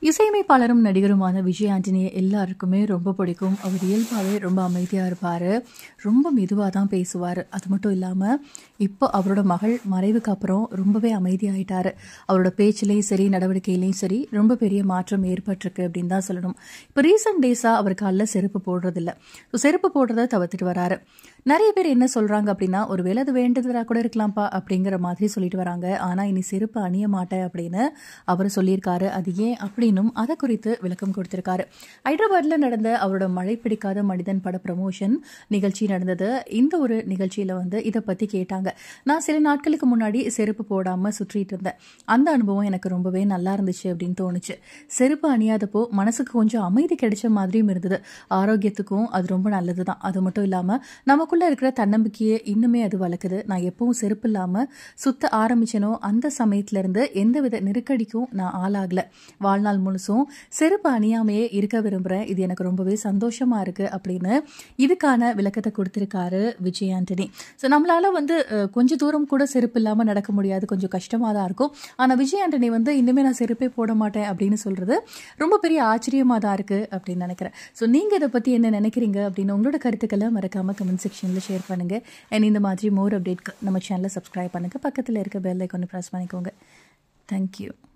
இசையமைப்பாளரும் நடிகருமான விஜய் ஆண்டனியை எல்லாருக்குமே ரொம்ப பிடிக்கும் அவர் இயல்பாகவே ரொம்ப அமைதியாக இருப்பார் ரொம்ப மெதுவாக தான் பேசுவார் அது மட்டும் இல்லாமல் இப்போ அவரோட மகள் மறைவுக்கு அப்புறம் ரொம்பவே அமைதியாயிட்டார் அவரோட பேச்சிலையும் சரி நடவடிக்கையிலையும் சரி ரொம்ப பெரிய மாற்றம் ஏற்பட்டிருக்கு அப்படின்னு தான் சொல்லணும் இப்போ ரீசெண்ட் டேஸாக அவர் காலில் செருப்பு போடுறதில்ல ஸோ செருப்பு போடுறத தவிர்த்துட்டு வராரு நிறைய பேர் என்ன சொல்கிறாங்க அப்படின்னா ஒருவேளை அது வேண்டதாக கூட இருக்கலாம்ப்பா அப்படிங்கிற மாதிரி சொல்லிட்டு வராங்க ஆனால் இனி செருப்பு அணிய மாட்டேன் அப்படின்னு அவர் சொல்லியிருக்காரு அது ஏன் அப்படின்னும் அதை குறித்து விளக்கம் கொடுத்திருக்காரு ஹைதராபாத்தில் நடந்த அவரோட மழை பிடிக்காத மனிதன் பட ப்ரமோஷன் நிகழ்ச்சி நடந்தது இந்த ஒரு நிகழ்ச்சியில் வந்து இதை பற்றி கேட்டாங்க நான் சில நாட்களுக்கு முன்னாடி செருப்பு போடாமல் சுற்றிட்டு இருந்தேன் அந்த அனுபவம் எனக்கு ரொம்பவே நல்லா இருந்துச்சு அப்படின்னு தோணுச்சு செருப்பு அணியாதப்போ மனசுக்கு கொஞ்சம் அமைதி கிடைச்ச மாதிரியும் இருந்தது ஆரோக்கியத்துக்கும் அது ரொம்ப நல்லது தான் அது மட்டும் இல்லாமல் நமக்குள்ளே இருக்கிற தன்னம்பிக்கையை இன்னுமே அது வளர்க்குது நான் எப்பவும் செருப்பு இல்லாமல் சுத்த ஆரம்பிச்சேனோ அந்த சமயத்துலேருந்து எந்தவித நெருக்கடிக்கும் நான் ஆளாகலை வாழ்நாள் முழுசும் செருப்பு அணியாமையே இருக்க விரும்புகிறேன் இது எனக்கு ரொம்பவே சந்தோஷமாக இருக்குது அப்படின்னு இதுக்கான விளக்கத்தை கொடுத்துருக்காரு விஜய் ஆண்டனி ஸோ நம்மளால் வந்து அஹ், கொஞ்ச தூரம் கூட செருப்பு இல்லாமல் நடக்க முடியாது கொஞ்சம் கஷ்டமாக தான் இருக்கும் ஆனால் விஜய் ஆண்டனி வந்து இனிமேல் நான் செருப்பே போட மாட்டேன் அப்படின்னு சொல்கிறது ரொம்ப பெரிய ஆச்சரியமாக தான் இருக்குது அப்படின்னு நினைக்கிறேன் ஸோ நீங்கள் இதை பற்றி என்ன நினைக்கிறீங்க அப்படின்னு உங்களோட கருத்துக்களை மறக்காமல் கமெண்ட் செக்ஷனில் ஷேர் பண்ணுங்கள் அண்ட் இந்த மாதிரி மோர் அப்டேட் நம்ம சேனலை சப்ஸ்கிரைப் பண்ணுங்கள் பக்கத்தில் இருக்க பெல் ஐக்கானை ப்ரெஸ் பண்ணிக்கோங்க தேங்க்யூ